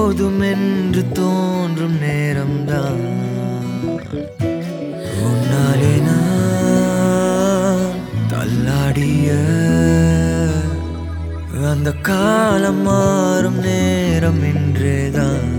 போதும் என்று தோன்றும் நேரம்தான் உன்னாலே நான் தள்ளாடிய அந்த காலம் மாறும் நேரம் இன்றேதான்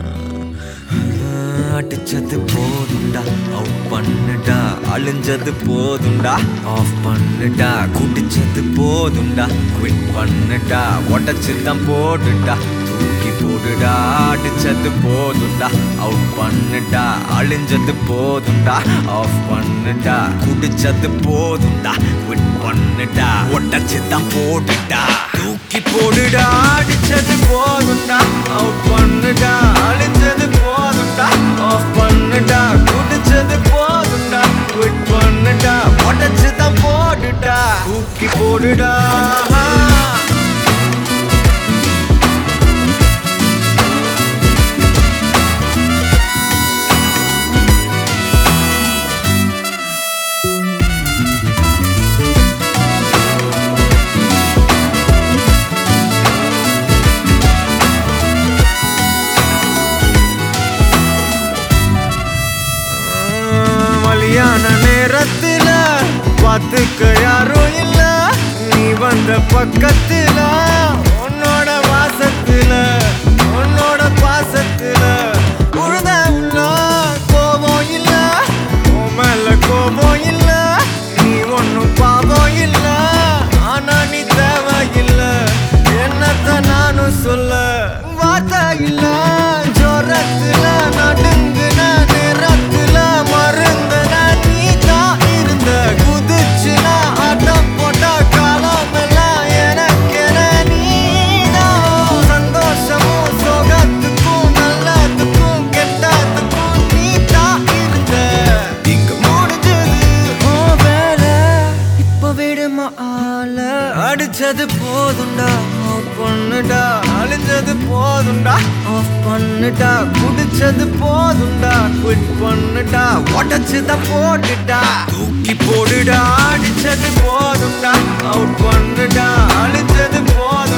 அடிச்சது போதும்டா அவுட் பண்ணுடா அழிஞ்சது போதும்டா ஆஃப் பண்ணுடா குடிச்சது போதும்டா குவிட் பண்ணுடா உடச்சு தான் போடுடா தூக்கி போடுடா அடிச்சது போதும்டா அவுட் பண்ணுடா அழிஞ்சது போதும்டா ஆஃப் பண்ணுடா குடிச்சது போதும்டா குவிட் பண்ணுடா உடச்சு தான் போடுடா தூக்கி போடுடா அடிச்சது போதும்டா அவுட் பண்ணுடா அழிஞ்சது போதும்டா ஆஃப் பண்ணுடா குடிச்சது போதும்டா குவிட் பண்ணுடா உடச்சு தான் போடுடா தூக்கி போடுடா மலியான நேரத்துல பார்த்துக்க யாரும் இல்ல நீ வந்த பக்கத்துல உன்னோட வாசத்துல உன்னோட பாசத்துல உழுத உள்ள கோபம் இல்ல உன் மேல கோபம் இல்ல நீ ஒன்னும் பாவம் இல்ல ஆனா நீ தேவையில்ல என்னத்த நானும் சொல்ல வார்த்தை இல்ல ஜோரத்துல நடுங்குன நேரத்துல மருந்துன நீ தான் இருந்த குதிச்சுன ஆட்டம் போட்ட காலம் எல்லாம் எனக்கென நீதான் சந்தோஷமும் சோகத்துக்கும் நல்லதுக்கும் கெட்டதுக்கும் நீ தான் இருந்த இங்க முடிஞ்சது உன் வேலை இப்ப விடுமா ஆள அடிச்சது போதும்டா ஆஃப் பண்ணுடா அழிஞ்சது போதும்டா ஆஃப் பண்ணுடா குடிச்சது போதும்டா குவிட் பண்ணுடா உடச்சுத போட்டுடா தூக்கி போடுடா அடிச்சது போதும்டா அவுட் பண்ணுடா அழிஞ்சது போதும்